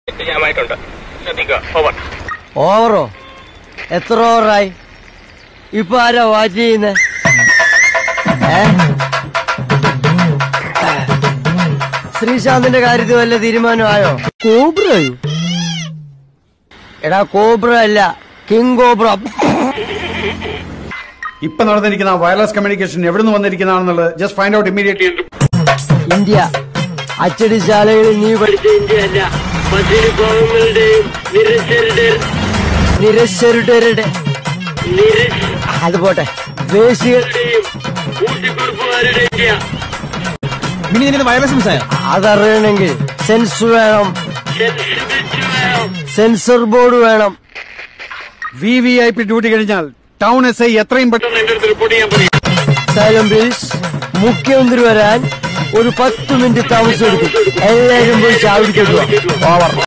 ജാമായിട്ടുണ്ട് ശ്രദ്ധിക്കുക ഓവർ ഓവറോ എത്ര ഓവറായി ഇപ്പൊ ആരാ വാച്ച് ചെയ്യുന്നേ ഏ? ശ്രീശാന്തിന്റെ കാര്യത്തിൽ വല്ല തീരുമാനമായോ കോബ്രയോ എടാ കോബ്ര അല്ല കിങ് കോബ്ര ഇപ്പൊ നടന്നിരിക്കുന്ന വയർലെസ് കമ്മ്യൂണിക്കേഷൻ എവിടെ നിന്ന് വന്നിരിക്കുന്നതാണെന്നുള്ളത് just find out immediately India അച്ചടിശാലകളിൽ നീ പഠിച്ച ഇന്ത്യയല്ല മദ്യപാവങ്ങളുടെയും നിരശ്വരുടരുടെ അത് പോട്ടെ വേശികളുടെയും കൂട്ടിക്കുറുപ്പുകാരുടെ ഇന്ത്യ മിനി നിന്റെ വയർലെസ് മിസ്സായോ അതറിയണമെങ്കിൽ സെൻസർ വേണം സെൻസർ ബോർഡ് വേണം V V I P duty കഴിഞ്ഞാൽ ടൗൺ എസ് ഐ എത്രയും പെട്ടെന്ന് സൈലം ബിൽസ് മുഖ്യമന്ത്രി വരാൻ ഒരു പത്ത് മിനിറ്റ് താമസം എടുക്കും എല്ലാവരും പോയി ചാവിടിക്കുക ഓവർ